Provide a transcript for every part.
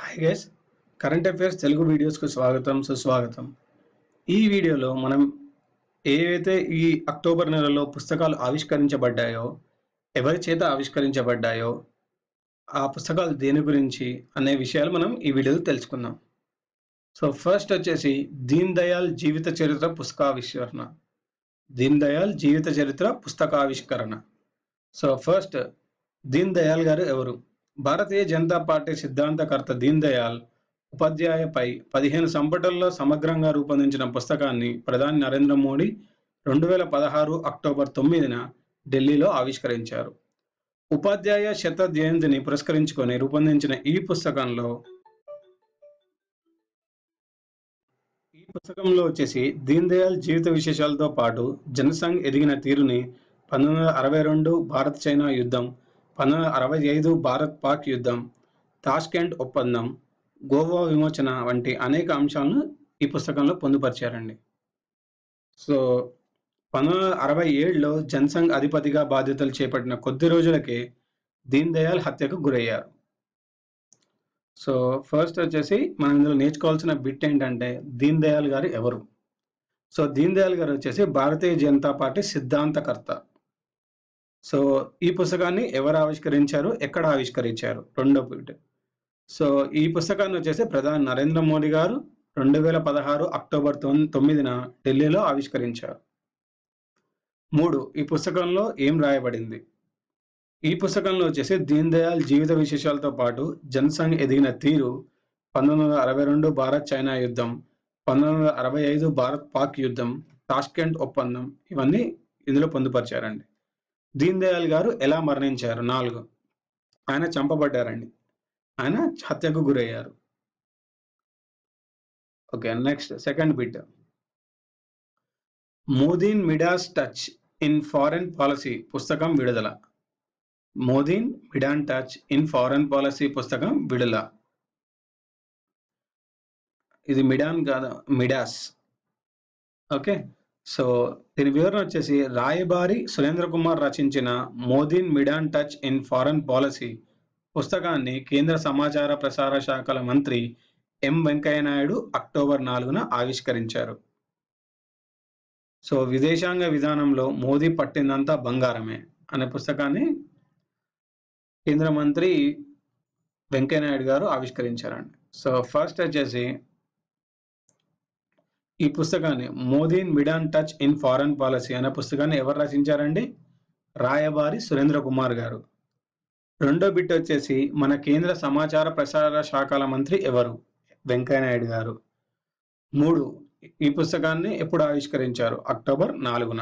hi guys current affairs Telugu వీడియోస్కు స్వాగతం సుస్వాగతం ఈ వీడియోలో మనం ఏవైతే ఈ అక్టోబర్ నెలలో పుస్తకాలు ఆవిష్కరించబడ్డాయో ఎవరి చేత ఆవిష్కరించబడ్డాయో ఆ పుస్తకాలు దేని గురించి అనే విషయాలు మనం ఈ వీడియోలో తెలుసుకుందాం సో ఫస్ట్ వచ్చేసి దీన్ దయాల్ జీవిత చరిత్ర పుస్తకావిష్కరణ దీన్ దయాల్ జీవిత చరిత్ర పుస్తకావిష్కరణ సో ఫస్ట్ దీన్ దయాల్ గారు ఎవరు భారతీయ జనతా పార్టీ సిద్ధాంతకర్త దీన్ దయాల్ ఉపాధ్యాయపై పదిహేను సంపుటాల్లో సమగ్రంగా రూపొందించిన పుస్తకాన్ని ప్రధాని నరేంద్ర మోడీ రెండు వేల పదహారు అక్టోబర్ తొమ్మిదిన ఢిల్లీలో ఆవిష్కరించారు ఉపాధ్యాయ శత జయంతిని పురస్కరించుకొని రూపొందించిన ఈ పుస్తకంలో ఈ పుస్తకంలో వచ్చేసి దీన్ దయాల్ జీవిత విశేషాలతో పాటు జనసంఘ్ ఎదిగిన తీరుని పంతొమ్మిది వందల అరవై రెండు భారత్ చైనా యుద్ధం పంతొమ్మిది వందల అరవై ఐదు భారత్ పాక్ యుద్ధం తాష్కెంట్ ఒప్పందం గోవా విమోచన వంటి అనేక అంశాలను ఈ పుస్తకంలో పొందుపరిచారండి సో పంతొమ్మిది వందల అరవై ఏడులో జనసంఘ్ అధిపతిగా బాధ్యతలు చేపట్టిన కొద్ది రోజులకే దీన్ దయాల్ హత్యకు గురయ్యారు సో ఫస్ట్ వచ్చేసి మనం ఇందులో నేర్చుకోవాల్సిన బిట్ ఏంటంటే దీన్ దయాల్ గారు ఎవరు సో దీన్ దయాల్ గారు వచ్చేసి భారతీయ జనతా పార్టీ సిద్ధాంతకర్త సో ఈ పుస్తకాన్ని ఎవరు ఆవిష్కరించారు ఎక్కడ ఆవిష్కరించారు రెండో బిట్ సో ఈ పుస్తకాన్ని వచ్చేసి ప్రధాని నరేంద్ర మోడీ గారు రెండు వేల పదహారు అక్టోబర్ తొమ్- తొమ్మిదిన ఢిల్లీలో ఆవిష్కరించారు మూడు ఈ పుస్తకంలో ఏం రాయబడింది ఈ పుస్తకంలో వచ్చేసి దీన్ దయాల్ జీవిత విశేషాలతో పాటు జనసంఘ్ ఎదిగిన తీరు పంతొమ్మిది వందల అరవై రెండు భారత్ చైనా యుద్ధం పంతొమ్మిది వందల అరవై ఐదు భారత్ పాక్ యుద్ధం తాష్కెంట్ ఒప్పందం ఇవన్నీ ఇందులో పొందుపరిచారండి దీన్ దయాల్ గారు ఎలా మరణించారు నాలుగు ఆయన చంపబడ్డారండి ఆయన హత్యకు గురయ్యారు okay next second bit Modi's Midas touch in foreign policy పుస్తకం విడుదల Modi's Midas touch in foreign policy పుస్తకం విడుదల ఇది మిడాన్ కాదు మిడాస్ ఓకే సో దీని వివరణ వచ్చేసి రాయబారి సురేంద్ర కుమార్ రచించిన Modi's Midas touch in foreign policy పుస్తకాన్ని కేంద్ర సమాచార ప్రసార శాఖల మంత్రి ఎం వెంకయ్యనాయుడు అక్టోబర్ నాలుగున ఆవిష్కరించారు సో విదేశాంగ విధానంలో మోదీ పట్టిందంతా బంగారమే అనే పుస్తకాన్ని కేంద్ర మంత్రి వెంకయ్యనాయుడు గారు ఆవిష్కరించారండి సో ఫస్ట్ వచ్చేసి ఈ పుస్తకాన్ని Modi's Midas touch in foreign policy అనే పుస్తకాన్ని ఎవరు రచించారండి రాయబారి సురేంద్ర కుమార్ గారు రెండో బిట్ వచ్చేసి మన కేంద్ర సమాచార ప్రసార శాఖల మంత్రి ఎవరు వెంకయ్యనాయుడు గారు మూడు ఈ పుస్తకాన్ని ఎప్పుడు ఆవిష్కరించారు అక్టోబర్ నాలుగున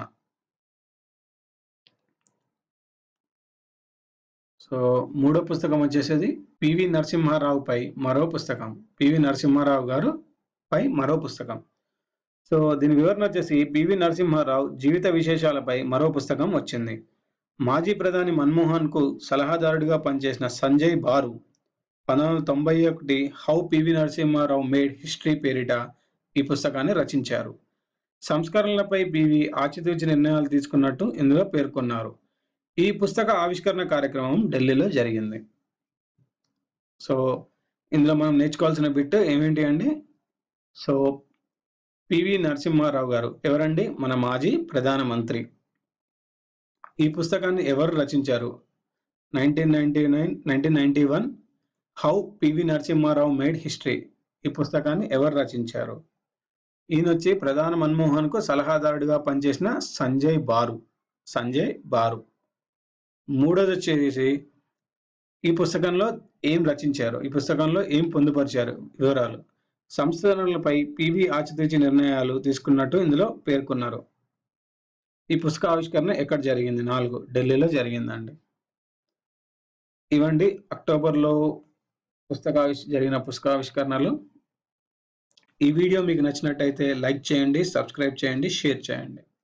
సో మూడో పుస్తకం వచ్చేసేది పివి నరసింహారావు పై మరో పుస్తకం పివి నరసింహారావు గారు పై మరో పుస్తకం సో దీని వివరణ వచ్చేసి పివి నరసింహారావు జీవిత విశేషాలపై మరో పుస్తకం వచ్చింది మాజీ ప్రధాని మన్మోహన్ కు సలహాదారుడిగా పనిచేసిన సంజయ్ బారు పంతొమ్మిది వందల తొంభై ఒకటి how PV Narasimha Rao made history పేరిట ఈ పుస్తకాన్ని రచించారు సంస్కరణలపై పివి ఆచితూచి నిర్ణయాలు తీసుకున్నట్టు ఇందులో పేర్కొన్నారు ఈ పుస్తక ఆవిష్కరణ కార్యక్రమం ఢిల్లీలో జరిగింది సో ఇందులో మనం నేర్చుకోవాల్సిన బిట్ ఏమేంటి అండి సో పివి నరసింహారావు గారు ఎవరండి మన మాజీ ప్రధానమంత్రి ఈ పుస్తకాన్ని ఎవరు రచించారు nineteen ninety nine nineteen ninety one how PV Narasimha Rao made history ఈ పుస్తకాన్ని ఎవరు రచించారు ఈయన వచ్చి ప్రధాన మన్మోహన్ కు సలహాదారుడిగా పనిచేసిన సంజయ్ బారు సంజయ్ బారు మూడోది వచ్చేసి ఈ పుస్తకంలో ఏం రచించారు ఈ పుస్తకంలో ఏం పొందుపరిచారు వివరాలు సంస్కరణలపై పివి ఆచితూచి నిర్ణయాలు తీసుకున్నట్టు ఇందులో పేర్కొన్నారు ఈ పుస్తక ఆవిష్కరణ ఎక్కడ జరిగింది నాలుగు ఢిల్లీలో జరిగిందండి ఇవండి అక్టోబర్లో పుస్తక ఆవిష్- జరిగిన పుస్తకావిష్కరణలు ఈ వీడియో మీకు నచ్చినట్టయితే లైక్ చేయండి సబ్స్క్రైబ్ చేయండి షేర్ చేయండి